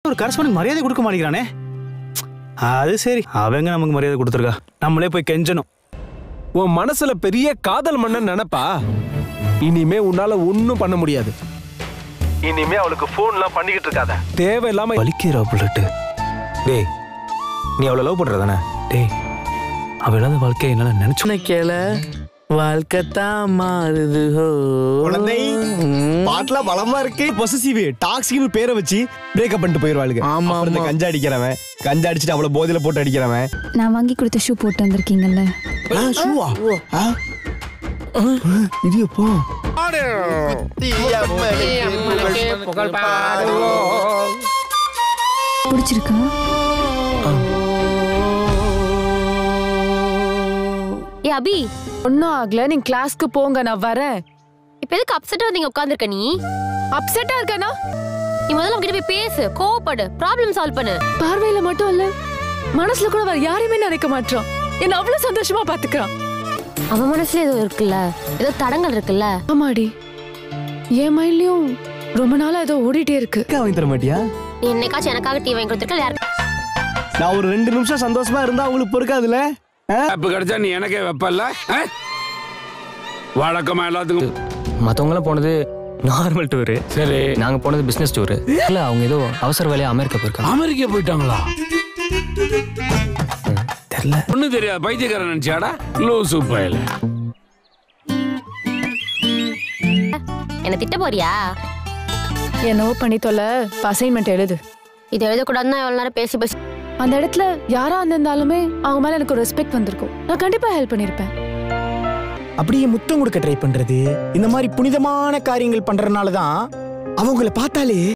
ஒரு கரஸ்பாண்ட் மரியாதை கொடுக்க மாட்டேங்கிறானே அது சரி அவங்க நமக்கு மரியாதை கொடுத்துருக்கா நம்மளே போய் கெஞ்சணும் உன் மனசுல பெரிய காதல் மன்னன் நினைப்பா இனிமே உன்னால ஒன்னும் பண்ண முடியாது இனிமே அவளுக்கு போன்லாம் பண்ணிக்கிட்டு இருக்காத தேவையில்லாம வலிக்கிறா புல்லட்டு டேய் நீ அவளை லவ் பண்ற தானே டேய் அவ இல்லாத வாழ்க்கையை என்னால நினைச்சு உனக்கேல வாழ்க்கை தான் மாறுது ஹோ குழந்தை பாட்டுல பலமா இருக்கு பொசசிவ் டாக்ஸிக்னு பேரை வச்சு பிரேக்கப் பண்ணிட்டு போயிருவாளுங்க ஆமா, அப்புறம் இந்த ஆமா. கஞ்சா அடிக்கிறவன் கஞ்சா அடிச்சுட்டு அவளை போதையில போட்டு அடிக்கிறவன் நான் வாங்கி கொடுத்த ஷூ போட்டு வந்திருக்கீங்கல்ல ஷூவா இது எப்போ பிடிச்சிருக்கா ஏ அபி ஒன்னும் ஆகல நீங்க கிளாஸ்க்கு போங்க நான் வரேன் இப்ப எதுக்கு அப்செட்டா வந்து உட்காந்துருக்க நீ அப்செட்டா இருக்கேனா நீ முதல்ல அவங்க கிட்ட போய் பேசு கோவப்படு ப்ராப்ளம் சால்வ் பண்ணு பார்வையில மட்டும் இல்ல மனசுல கூட வேற யாரையுமே நினைக்க மாட்டான் என்ன அவ்வளவு சந்தோஷமா பாத்துக்கிறான் அவன் மனசுல ஏதோ இருக்குல்ல ஏதோ தடங்கள் இருக்குல்ல ஆமாடி என் மைண்ட்லயும் ரொம்ப நாளா ஏதோ ஓடிட்டே இருக்கு வாங்கி தர மாட்டியா நீ என்னைக்காச்சும் எனக்காக டீ வாங்கி கொடுத்துருக்க யாருக்கு நான் ஒரு ரெண்டு நிமிஷம் சந்தோஷமா இருந்தா அவங்களுக்கு பொறுக்காதுல அப்ப கிடைச்சா நீ எனக்கே வைப்பல்ல ஆ? வழக்கமா எல்லாத்துக்கும் மற்றவங்களாம் போனது நார்மல் டூரு சரி நாங்க போனது பிசினஸ் டூரு இல்ல அவங்க ஏதோ அவசர வேலையா அமெரிக்கா போயிருக்காங்க அமெரிக்கா போயிட்டாங்களா தெரியல ஒண்ணும் தெரியாது பைத்தியக்காரன் நினைச்சாடா லூசு பயல என்ன திட்ட போறியா என்னவோ பண்ணி தொலை அசைன்மெண்ட் எழுது இது எழுதக்கூடாதுன்னு எவ்வளவு நேரம் பேசி பேசி அந்த இடத்துல யாரா இருந்திருந்தாலுமே அவங்க மேல எனக்கு ஒரு ரெஸ்பெக்ட் வந்திருக்கும் நான் கண்டிப்பா ஹெல்ப் பண்ணிருப்பேன் அப்படியே முத்தம் கொடுக்க ட்ரை பண்றது இந்த மாதிரி புனிதமான காரியங்கள் பண்றதுனால தான் அவங்கள பார்த்தாலே